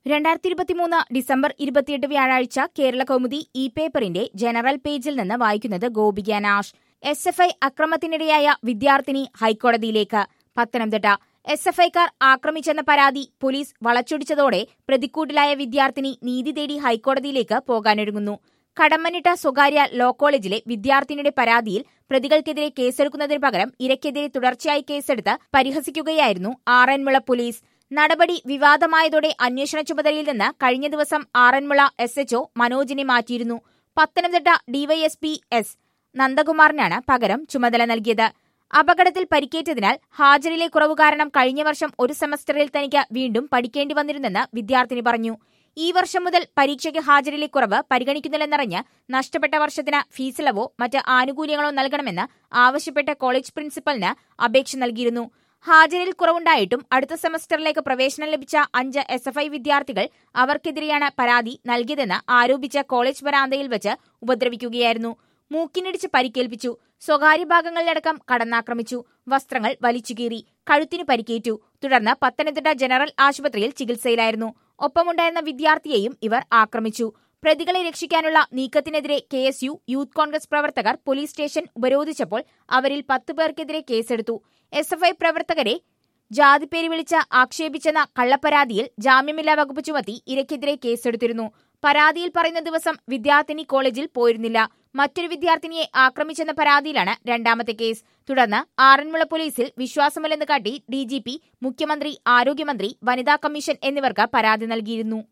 രണ്ടായിരത്തി ഇരുപത്തിമൂന്ന് ഡിസംബർ ഇരുപത്തിയെട്ട് വ്യാഴാഴ്ച കേരള കൗമുദി ഇ പേപ്പറിന്റെ ജനറൽ പേജിൽ നിന്ന് വായിക്കുന്നത് Gopika Nash S F I അക്രമത്തിനിരയായ വിദ്യാർത്ഥിനി ഹൈക്കോടതിയിലേക്ക് പത്തനംതിട്ട എസ് എഫ് ഐക്കാർ ആക്രമിച്ചെന്ന പരാതി പോലീസ് വളച്ചൊടിച്ചതോടെ പ്രതിക്കൂട്ടിലായ വിദ്യാർത്ഥിനി നീതി തേടി ഹൈക്കോടതിയിലേക്ക് പോകാനൊരുങ്ങുന്നു കടമ്മനിട്ട സ്വകാര്യ ലോ കോളേജിലെ വിദ്യാർത്ഥിനിയുടെ പരാതിയിൽ പ്രതികൾക്കെതിരെ കേസെടുക്കുന്നതിന് പകരം ഇരയ്ക്കെതിരെ തുടർച്ചയായി കേസെടുത്ത് പരിഹസിക്കുകയായിരുന്നു ആറന്മുള പോലീസ് നടപടി വിവാദമായതോടെ അന്വേഷണ ചുമതലയിൽ നിന്ന് കഴിഞ്ഞ ദിവസം ആറന്മുള എസ് എച്ച്ഒ മനോജിനെ മാറ്റിയിരുന്നു പത്തനംതിട്ട ഡിവൈഎസ്പി എസ് നന്ദകുമാറിനാണ് പകരം ചുമതല നൽകിയത് അപകടത്തിൽ പരിക്കേറ്റതിനാൽ ഹാജരിലെ കുറവ് കാരണം കഴിഞ്ഞ വർഷം ഒരു സെമസ്റ്ററിൽ തനിക്ക് വീണ്ടും പഠിക്കേണ്ടി വന്നിരുന്നെന്ന് വിദ്യാർത്ഥിനി പറഞ്ഞു ഈ വർഷം മുതൽ പരീക്ഷയ്ക്ക് ഹാജരിലെ കുറവ് പരിഗണിക്കുന്നില്ലെന്നറിഞ്ഞ് നഷ്ടപ്പെട്ട വർഷത്തിന് ഫീസിളവോ മറ്റ് ആനുകൂല്യങ്ങളോ നൽകണമെന്ന് ആവശ്യപ്പെട്ട് കോളേജ് പ്രിൻസിപ്പലിന് അപേക്ഷ നൽകിയിരുന്നു ഹാജരിൽ കുറവുണ്ടായിട്ടും അടുത്ത സെമസ്റ്ററിലേക്ക് പ്രവേശനം ലഭിച്ച അഞ്ച് എസ് എഫ് ഐ വിദ്യാർത്ഥികൾ അവർക്കെതിരെയാണ് പരാതി നൽകിയതെന്ന് ആരോപിച്ച കോളേജ് വരാന്തയിൽ വെച്ച് ഉപദ്രവിക്കുകയായിരുന്നു മൂക്കിനിടിച്ച് പരിക്കേൽപ്പിച്ചു സ്വകാര്യ ഭാഗങ്ങളിലടക്കം കടന്നാക്രമിച്ചു വസ്ത്രങ്ങൾ വലിച്ചുകീറി കഴുത്തിന് പരിക്കേറ്റു തുടർന്ന് പത്തനംതിട്ട ജനറൽ ആശുപത്രിയിൽ ചികിത്സയിലായിരുന്നു ഒപ്പമുണ്ടായിരുന്ന വിദ്യാർത്ഥിയെയും ഇവർ ആക്രമിച്ചു പ്രതികളെ രക്ഷിക്കാനുള്ള നീക്കത്തിനെതിരെ K S U youth Congress പ്രവർത്തകർ പോലീസ് സ്റ്റേഷൻ ഉപരോധിച്ചപ്പോൾ അവരിൽ പത്ത് പേർക്കെതിരെ കേസെടുത്തു എസ് എഫ് ഐ പ്രവർത്തകരെ ജാതിപ്പേര് വിളിച്ച് ആക്ഷേപിച്ചെന്ന കള്ളപ്പരാതിയിൽ ജാമ്യമില്ലാ വകുപ്പ് ചുമത്തി ഇരയ്ക്കെതിരെ കേസെടുത്തിരുന്നു പരാതിയിൽ പറയുന്ന ദിവസം വിദ്യാർത്ഥിനി കോളേജിൽ പോയിരുന്നില്ല മറ്റൊരു വിദ്യാർത്ഥിനിയെ ആക്രമിച്ചെന്ന പരാതിയിലാണ് രണ്ടാമത്തെ കേസ് തുടർന്ന് ആറന്മുള പോലീസിൽ വിശ്വാസമില്ലെന്ന് കാട്ടി ഡിജിപി മുഖ്യമന്ത്രി ആരോഗ്യമന്ത്രി വനിതാ കമ്മീഷൻ എന്നിവർക്ക് പരാതി നൽകിയിരുന്നു